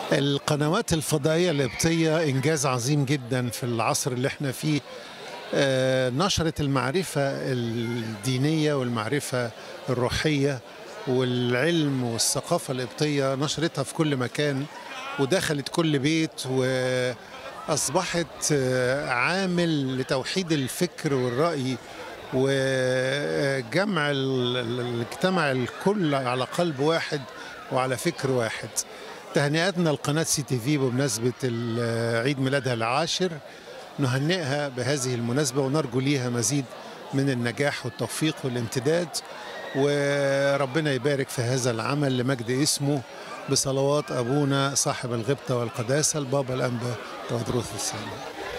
القنوات الفضائية القبطية إنجاز عظيم جدا في العصر اللي احنا فيه آه، نشرت المعرفة الدينية والمعرفة الروحية والعلم والثقافة القبطية نشرتها في كل مكان ودخلت كل بيت وأصبحت آه، عامل لتوحيد الفكر والرأي وجمع ال- ال- الاجتماع الكل على قلب واحد وعلى فكر واحد تهنئتنا لقناة سي تي في بمناسبة ال- عيد ميلادها العاشر نهنئها بهذه المناسبة ونرجو ليها مزيد من النجاح والتوفيق والامتداد وربنا يبارك في هذا العمل لمجد اسمه بصلوات أبونا صاحب الغبطة والقداسة البابا الأنبا تودروس الثاني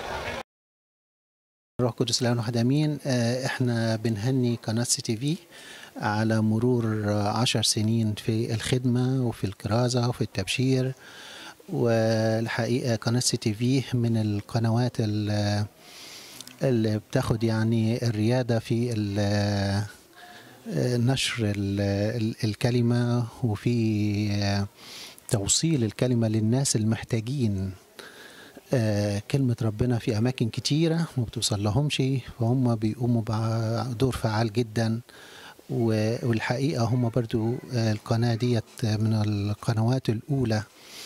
روح قدس الآن واحد أمين آه، إحنا بنهني قناة سي تي في على مرور آه، عشر سنين في الخدمة وفي الكرازة وفي التبشير والحقيقة قناة سي تي في من القنوات ال- اللي بتاخد يعني الريادة في ال- آه، نشر ال- ال- الكلمة وفي آه، توصيل الكلمة للناس المحتاجين آه، كلمة ربنا في أماكن كتيرة ما بتوصل لهمش فهم بيقوموا بدور فعال جدا و- والحقيقة هم برضو آه، القناة ديت من القنوات الأولى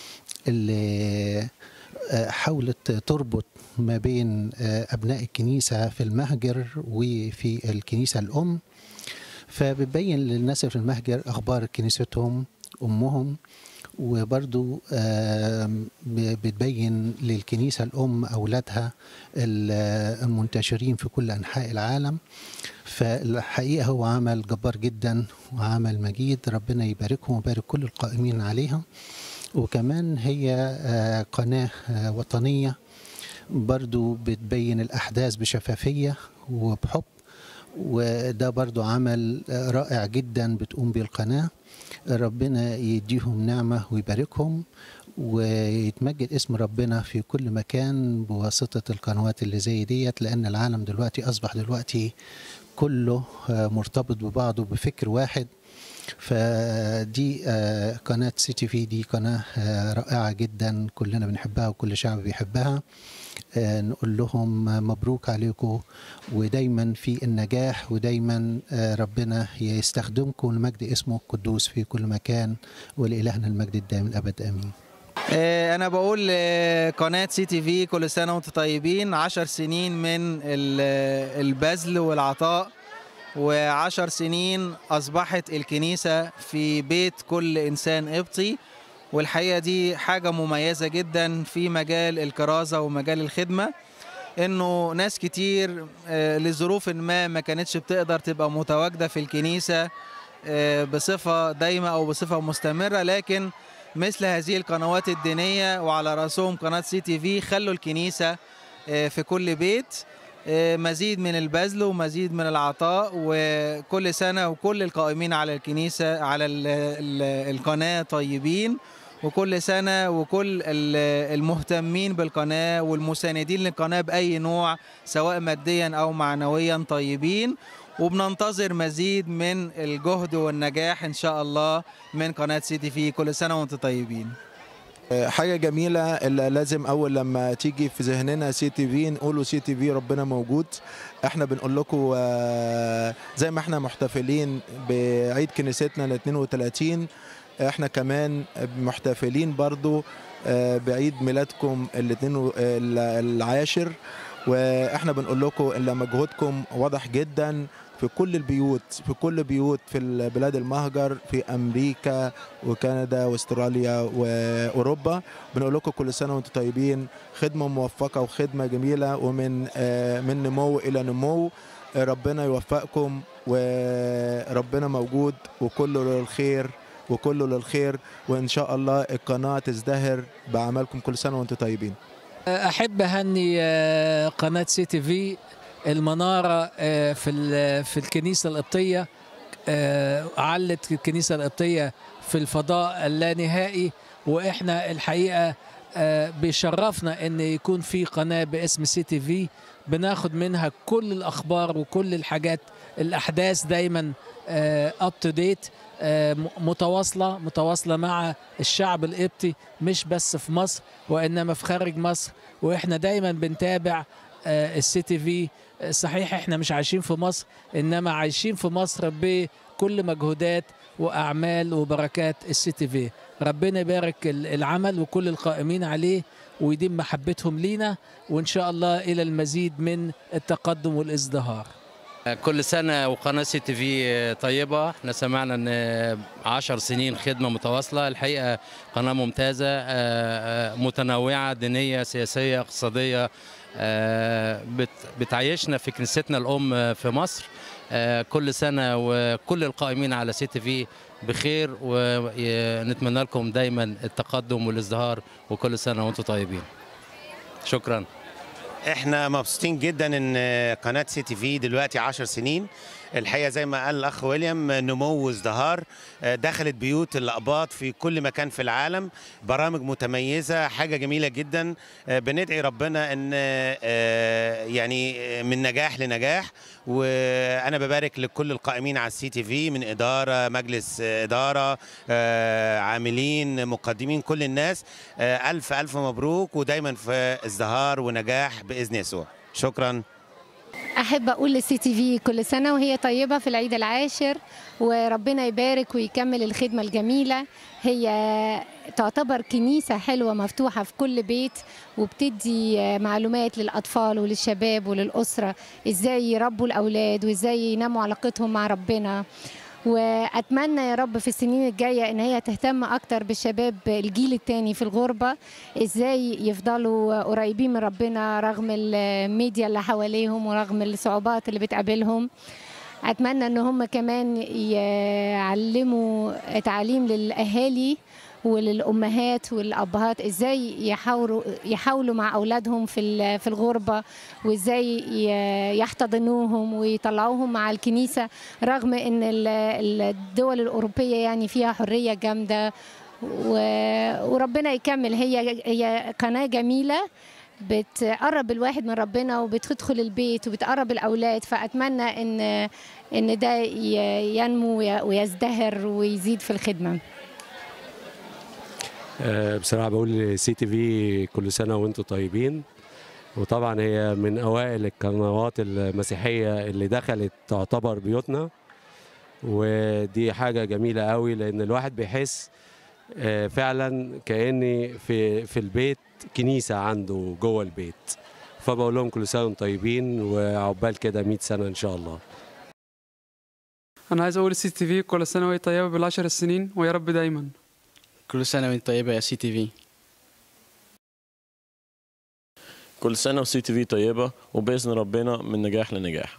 اللي آه، حاولت تربط ما بين آه، أبناء الكنيسة في المهجر وفي الكنيسة الأم فبتبين للناس في المهجر أخبار كنيستهم أمهم وبرضو آم، ب- بتبين للكنيسة الأم أولادها ال- المنتشرين في كل أنحاء العالم فالحقيقة هو عمل جبار جدا وعمل مجيد ربنا يباركهم ويبارك كل القائمين عليها وكمان هي آه، قناة آه، وطنية برضو بتبين الأحداث بشفافية وبحب وده برضو عمل آه، رائع جدا بتقوم به القناة ربنا يديهم نعمة ويباركهم ويتمجد اسم ربنا في كل مكان بواسطة القنوات اللي زي ديت لأن العالم دلوقتي أصبح دلوقتي كله آه، مرتبط ببعضه بفكر واحد فدي آه، قناة سي تي في دي قناة آه، رائعة جدا كلنا بنحبها وكل شعب بيحبها آه، نقول لهم مبروك عليكم ودايما في النجاح ودايما آه، ربنا يستخدمكم لمجد اسمه القدوس في كل مكان ولإلهنا المجد الدائم الأبد آمين آه، انا بقول لقناه سي تي في كل سنه وانتم طيبين عشر سنين من ال- البذل والعطاء وعشر سنين اصبحت الكنيسه في بيت كل انسان قبطي والحقيقه دي حاجه مميزه جدا في مجال الكرازه ومجال الخدمه انه ناس كتير آه، لظروف ما ما كانتش بتقدر تبقى متواجده في الكنيسه آه، بصفه دايمه او بصفه مستمره لكن مثل هذه القنوات الدينيه وعلى راسهم قناه سي تي في خلوا الكنيسه آه، في كل بيت آه، مزيد من البذل ومزيد من العطاء وكل سنه وكل القائمين على الكنيسه على ال- ال- القناه طيبين وكل سنه وكل ال- المهتمين بالقناه والمساندين للقناه باي نوع سواء ماديا او معنويا طيبين وبننتظر مزيد من الجهد والنجاح ان شاء الله من قناه سي تي في كل سنه وانتم طيبين حاجة جميلة اللي لازم أول لما تيجي في ذهننا سي تي في نقولوا سي تي في ربنا موجود احنا بنقول لكم آه، زي ما احنا محتفلين بعيد كنيستنا ال 32 احنا كمان محتفلين برضو آه، بعيد ميلادكم الاثنين و- ال- العاشر واحنا بنقول لكم ان مجهودكم واضح جدا في كل البيوت في كل بيوت في البلاد المهجر في امريكا وكندا واستراليا واوروبا بنقول لكم كل سنه وانتم طيبين خدمه موفقه وخدمه جميله ومن آه، من نمو الى نمو آه، ربنا يوفقكم وربنا موجود وكله للخير وكله للخير وان شاء الله القناه تزدهر باعمالكم كل سنه وانتم طيبين احب اهني آه، قناه سي تي في المناره آه، في ال- في الكنيسه القبطيه آه، علت الكنيسه القبطيه في الفضاء اللانهائي واحنا الحقيقه آه، بيشرفنا ان يكون في قناه باسم سي تي في بناخد منها كل الاخبار وكل الحاجات الاحداث دايما اب تو ديت متواصله متواصله مع الشعب القبطي مش بس في مصر وانما في خارج مصر واحنا دايما بنتابع السي تي في صحيح احنا مش عايشين في مصر انما عايشين في مصر بكل مجهودات واعمال وبركات السي تي في ربنا يبارك العمل وكل القائمين عليه ويديم محبتهم لينا وان شاء الله الى المزيد من التقدم والازدهار كل سنة وقناة سي تي في طيبة احنا سمعنا ان عشر سنين خدمة متواصلة الحقيقة قناة ممتازة متنوعة دينية سياسية اقتصادية بتعيشنا في كنيستنا الأم في مصر كل سنة وكل القائمين على سي تي في بخير ونتمنى لكم دايما التقدم والازدهار وكل سنة وانتم طيبين شكرا احنا مبسوطين جدا ان قناه سي تي في دلوقتي 10 سنين الحقيقه زي ما قال الاخ ويليام نمو وازدهار دخلت بيوت الاقباط في كل مكان في العالم برامج متميزه حاجه جميله جدا بندعي ربنا ان يعني من نجاح لنجاح وانا ببارك لكل القائمين على السي تي في من اداره مجلس اداره عاملين مقدمين كل الناس الف الف مبروك ودايما في ازدهار ونجاح باذن يسوع شكرا احب اقول للسي تي في كل سنه وهي طيبه في العيد العاشر وربنا يبارك ويكمل الخدمه الجميله هي تعتبر كنيسه حلوه مفتوحه في كل بيت وبتدي معلومات للاطفال وللشباب وللاسره ازاي يربوا الاولاد وازاي ينموا علاقتهم مع ربنا واتمنى يا رب في السنين الجايه ان هي تهتم اكتر بالشباب الجيل الثاني في الغربه ازاي يفضلوا قريبين من ربنا رغم الميديا اللي حواليهم ورغم الصعوبات اللي بتقابلهم اتمنى ان هم كمان يعلموا تعليم للاهالي وللامهات والابهات ازاي يحاولوا يحاولوا مع اولادهم في في الغربه وازاي يحتضنوهم ويطلعوهم مع الكنيسه رغم ان الدول الاوروبيه يعني فيها حريه جامده وربنا يكمل هي هي قناه جميله بتقرب الواحد من ربنا وبتدخل البيت وبتقرب الاولاد فاتمنى ان ان ده ينمو ويزدهر ويزيد في الخدمه بصراحه بقول سي تي في كل سنه وانتم طيبين وطبعا هي من اوائل القنوات المسيحيه اللي دخلت تعتبر بيوتنا ودي حاجه جميله قوي لان الواحد بيحس فعلا كاني في في البيت كنيسه عنده جوه البيت فبقول لهم كل سنه وانتم طيبين وعقبال كده 100 سنه ان شاء الله انا عايز اقول السي تي في كل سنه وهي طيبه بالعشر السنين ويا رب دايما كل سنة وانت طيبة يا سي تي في كل سنة وسي تي في طيبة وبإذن ربنا من نجاح لنجاح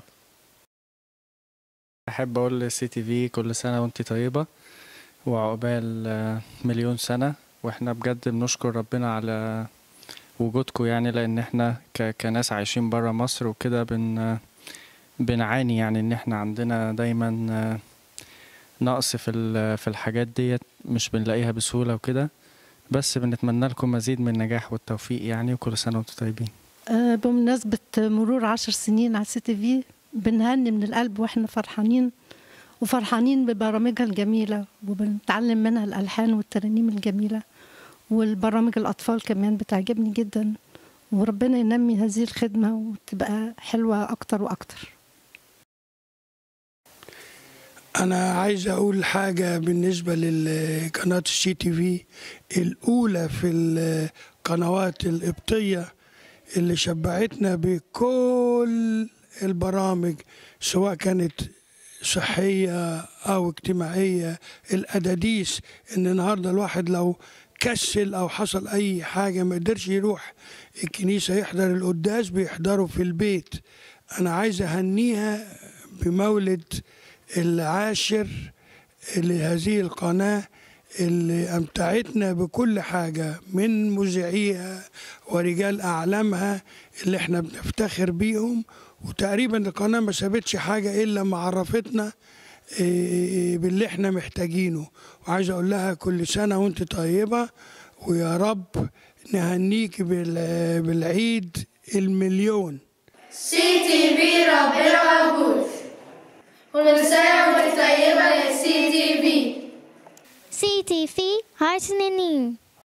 أحب أقول للسي تي في كل سنة وانت طيبة وعقبال مليون سنة واحنا بجد بنشكر ربنا على وجودكم يعني لأن احنا كناس عايشين برا مصر وكده بن بنعاني يعني ان احنا عندنا دايما نقص في في الحاجات ديت مش بنلاقيها بسهولة وكده بس بنتمنى لكم مزيد من النجاح والتوفيق يعني وكل سنة وانتم طيبين بمناسبة مرور عشر سنين على سي تي في بنهني من القلب واحنا فرحانين وفرحانين ببرامجها الجميلة وبنتعلم منها الألحان والترانيم الجميلة والبرامج الأطفال كمان بتعجبني جدا وربنا ينمي هذه الخدمة وتبقى حلوة أكتر وأكتر أنا عايز أقول حاجة بالنسبة لقناة السي تي في الأولى في القنوات القبطية اللي شبعتنا بكل البرامج سواء كانت صحية أو اجتماعية الأداديس إن النهاردة الواحد لو كسل أو حصل أي حاجة ما قدرش يروح الكنيسة يحضر القداس بيحضره في البيت أنا عايز أهنيها بمولد العاشر لهذه القناة اللي أمتعتنا بكل حاجة من مذيعيها ورجال أعلامها اللي احنا بنفتخر بيهم وتقريبا القناة ما سابتش حاجة إلا ما عرفتنا باللي احنا محتاجينه وعايز أقول لها كل سنة وانت طيبة ويا رب نهنيك بالعيد المليون سي تي في ربنا موجود كل سنة وانت طيبة يا سي تي في سي تي في عشر سنين